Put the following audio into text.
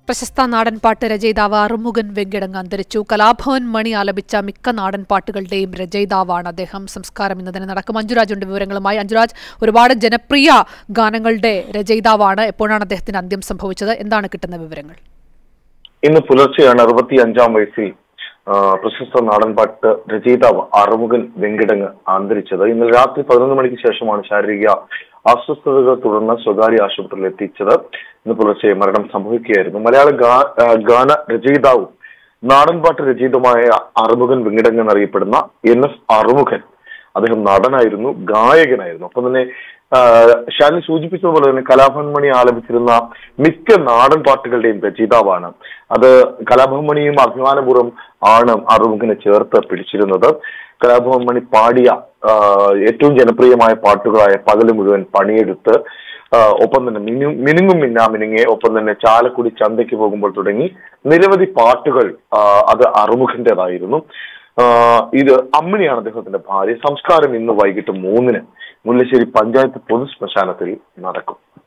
പ്രശസ്ത നാടൻപാട്ട് രചയിതാവ് അറുമുഖൻ വെങ്കിടങ്ങ് അന്തരിച്ചു കലാഭവൻ മണി ആലപിച്ച മിക്ക നാടൻ പാട്ടുകളുടെയും രചയിതാവാണ് അദ്ദേഹം സംസ്കാരം ഇന്ന് തന്നെ നടക്കും അഞ്ജുരാജുണ്ട് വിവരങ്ങളുമായി അഞ്ജുരാജ് ഒരുപാട് ജനപ്രിയ ഗാനങ്ങളുടെ രചയിതാവാണ് എപ്പോഴാണ് അദ്ദേഹത്തിന് അന്ത്യം സംഭവിച്ചത് എന്താണ് കിട്ടുന്ന വിവരങ്ങൾ ഇന്ന് പുലർച്ചെയാണ് അറുപത്തി അഞ്ചാം വയസ്സിൽ ആ, പ്രശസ്ത നാടൻപാട്ട് രചയിതാവ് അറുമുഖൻ വെങ്കിടങ്ങ് അന്തരിച്ചത് ഇന്നലെ രാത്രി പതിനൊന്ന് മണിക്ക് ശേഷമാണ് ശാരീരിക അസ്വസ്ഥതകൾ തുടർന്ന് സ്വകാര്യ ആശുപത്രിയിൽ എത്തിച്ചത് ഇന്ന് പുലർച്ചെ മരണം സംഭവിക്കുകയായിരുന്നു മലയാള ഗാ- ആ, ഗാന രചയിതാവും നാടൻപാട്ട് രചയിതമായ അറുമുഖൻ വെങ്കിടങ്ങ് എന്നറിയപ്പെടുന്ന എൻ എസ് അറുമുഖൻ അദ്ദേഹം നടനായിരുന്നു ഗായകനായിരുന്നു ഒപ്പം തന്നെ ആ, ഷാനി സൂചിപ്പിച്ചതുപോലെ തന്നെ കലാഭവൻ മണി ആലപിച്ചിരുന്ന മിക്ക നാടൻ പാട്ടുകളുടെയും രചയിതാവാണ് അത് കലാഭവൻ മണിയും അഭിമാനപൂർവ്വം ആണ് അറുമുഖനെ ചേർത്ത് പിടിച്ചിരുന്നത് കലാഭവൻ മണി പാടിയ ആ, ഏറ്റവും ജനപ്രിയമായ പാട്ടുകളായ പകല് മുഴുവൻ പണിയെടുത്ത് ആ, ഒപ്പം തന്നെ മിനു മിനുങ്ങും മിന്നാ മിനുങ്ങെ ഒപ്പം തന്നെ ചാലക്കുടി ചന്തയ്ക്ക് പോകുമ്പോൾ തുടങ്ങി നിരവധി പാട്ടുകൾ ആ, അത് അറുമുഖന്റേതായിരുന്നു ആ, ഇത് അമ്മിണിയാണ് അദ്ദേഹത്തിന്റെ ഭാര്യ സംസ്കാരം ഇന്ന് വൈകിട്ട് മൂന്നിന് മുല്ലശ്ശേരി പഞ്ചായത്ത് പൊതു ശ്മശാനത്തിൽ നടക്കും